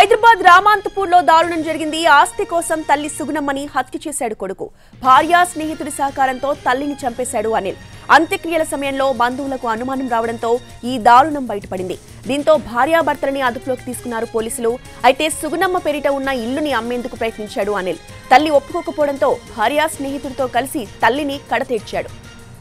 హైదరాబాద్ రామాంతపూర్లో దారుణం జరిగింది ఆస్తి కోసం తల్లి సుగుణమ్మని హత్య చేశాడు కొడుకు భార్య స్నేహితుడి సహకారంతో తల్లిని చంపేశాడు అనిల్ అంత్యక్రియల సమయంలో బంధువులకు అనుమానం రావడంతో ఈ దారుణం బయటపడింది దీంతో భార్యాభర్తలని అదుపులోకి తీసుకున్నారు పోలీసులు అయితే సుగుణమ్మ పేరిట ఉన్న ఇల్లుని అమ్మేందుకు ప్రయత్నించాడు అనిల్ తల్లి ఒప్పుకోకపోవడంతో భార్య స్నేహితుడితో కలిసి తల్లిని కడతీర్చాడు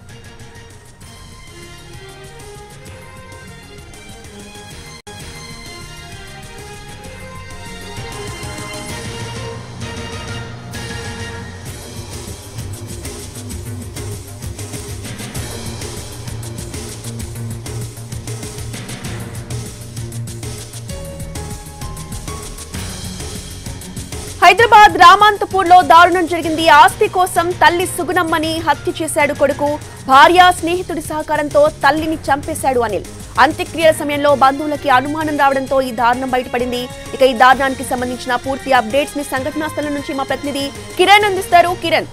హైదరాబాద్ రామాంతపూర్లో దారుణం జరిగింది ఆస్తి కోసం తల్లి సుగుణమ్మని హత్య చేశాడు కొడుకు భార్య స్నేహితుడి సహకారంతో తల్లిని చంపేశాడు అనిల్ అంత్యక్రియల సమయంలో బంధువులకి అనుమానం రావడంతో ఈ దారుణం బయటపడింది ఇక ఈ దారుణానికి సంబంధించిన పూర్తి అప్డేట్స్ ని సంఘటనా స్థలం నుంచి మా ప్రతినిధి కిరణ్ అందిస్తారు కిరణ్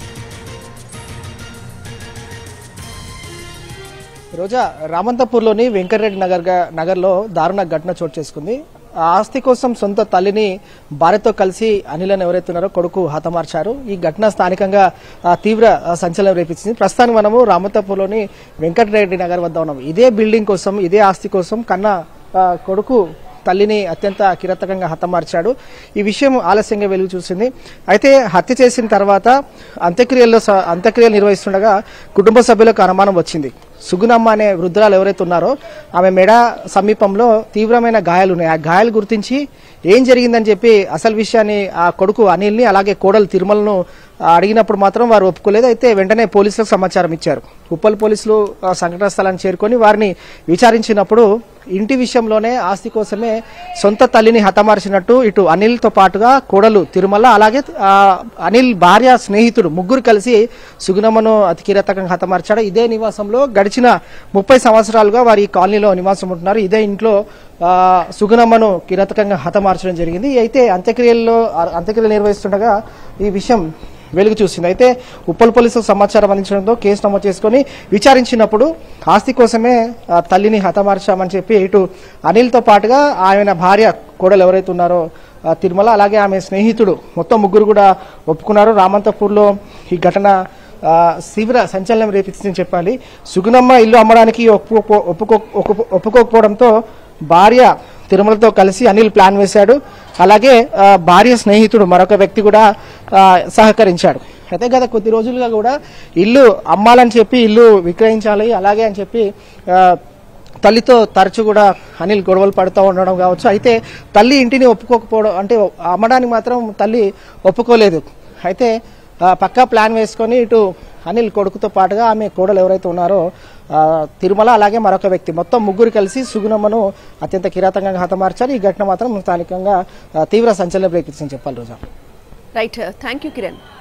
రోజా రామంతపూర్లోని వెంకటరెడ్డి నగర్ గా- నగర్లో దారుణ ఘటన చోటు చేసుకుంది ఆ ఆస్తి కోసం సొంత తల్లిని భార్యతో కలిసి అనిలను ఎవరైతే ఉన్నారో కొడుకు హతమార్చారు ఈ ఘటన స్థానికంగా ఆ, తీవ్ర ఆ, సంచలనం రేపించింది ప్రస్తుతానికి మనము రామంతపూర్లోని వెంకటరెడ్డి నగర్ వద్ద ఉన్నాం ఇదే బిల్డింగ్ కోసం ఇదే ఆస్తి కోసం కన్నా ఆ, కొడుకు తల్లిని అత్యంత కిరతకంగా హతమార్చాడు ఈ విషయం ఆలస్యంగా వెలుగు చూసింది అయితే హత్య చేసిన తర్వాత అంత్యక్రియల్లో స- అంత్యక్రియలు నిర్వహిస్తుండగా కుటుంబ సభ్యులకు అనుమానం వచ్చింది సుగుణమ్మ అనే వృద్ధురాలు ఎవరైతే ఉన్నారో ఆమె మెడ సమీపంలో తీవ్రమైన గాయాలు ఉన్నాయి ఆ గాయాలు గుర్తించి ఏం జరిగిందని చెప్పి అసలు విషయాన్ని ఆ కొడుకు అనిల్ని అలాగే కోడలు తిరుమలను ఆ, అడిగినప్పుడు మాత్రం వారు ఒప్పుకోలేదు అయితే వెంటనే పోలీసులకు సమాచారం ఇచ్చారు ఉప్పల్ పోలీసులు ఆ, సంఘటనా స్థలాన్ని చేరుకొని వారిని విచారించినప్పుడు ఇంటి విషయంలోనే ఆస్తి కోసమే సొంత తల్లిని హతమార్చినట్టు ఇటు అనిల్తో పాటుగా కోడలు తిరుమల అలాగే ఆ, అనిల్ భార్య స్నేహితుడు ముగ్గురు కలిసి సుగుణమ్మను అతి కిరతకంగా హతమార్చాడు ఇదే నివాసంలో గడిచిన ముప్పై సంవత్సరాలుగా వారి ఈ కాలనీలో నివాసం ఉంటున్నారు ఇదే ఇంట్లో ఆ, సుగుణమ్మను కిరతకంగా హతమార్చడం జరిగింది అయితే అంత్యక్రియల్లో ఆ, అంత్యక్రియలు నిర్వహిస్తుండగా ఈ విషయం వెలుగు చూసింది అయితే ఉప్పల్ పోలీసులకు సమాచారం అందించడంతో కేసు నమోదు చేసుకుని విచారించినప్పుడు ఆస్తి కోసమే ఆ, తల్లిని హతమార్చామని చెప్పి ఇటు అనిల్తో పాటుగా ఆయన భార్య కోడలు ఎవరైతే ఉన్నారో ఆ, తిరుమల అలాగే ఆమె స్నేహితుడు మొత్తం ముగ్గురు కూడా ఒప్పుకున్నారు రామంతపూర్లో ఈ ఘటన ఆ, తీవ్ర సంచలనం రేపించిందని చెప్పాలి సుగుణమ్మ ఇల్లు అమ్మడానికి ఒప్పుకో ఒప్పుకో ఒప్పుకో- ఒప్పుకోకపోవడంతో భార్య తిరుమలతో కలిసి అనిల్ ప్లాన్ వేశాడు అలాగే ఆ, భార్య స్నేహితుడు మరొక వ్యక్తి కూడా ఆ, సహకరించాడు అయితే గత కొద్ది రోజులుగా కూడా ఇల్లు అమ్మాలని చెప్పి ఇల్లు విక్రయించాలి అలాగే అని చెప్పి ఆ, తల్లితో తరచు కూడా అనిల్ గొడవలు పడుతూ ఉండడం కావచ్చు అయితే తల్లి ఇంటిని ఒప్పుకోకపోవడం అంటే అమ్మడానికి మాత్రం తల్లి ఒప్పుకోలేదు అయితే ఆ, పక్కా ప్లాన్ వేసుకొని ఇటు అనిల్ కొడుకుతో పాటుగా ఆమె కోడలు ఎవరైతే ఉన్నారో ఆ, తిరుమల అలాగే మరొక వ్యక్తి మొత్తం ముగ్గురు కలిసి సుగుణమ్మను అత్యంత కిరాతకంగా హతమార్చారు ఈ ఘటన మాత్రం స్థానికంగా ఆ, తీవ్ర సంచలనం రేపించిందని చెప్పాలి Roja right thank you Kiran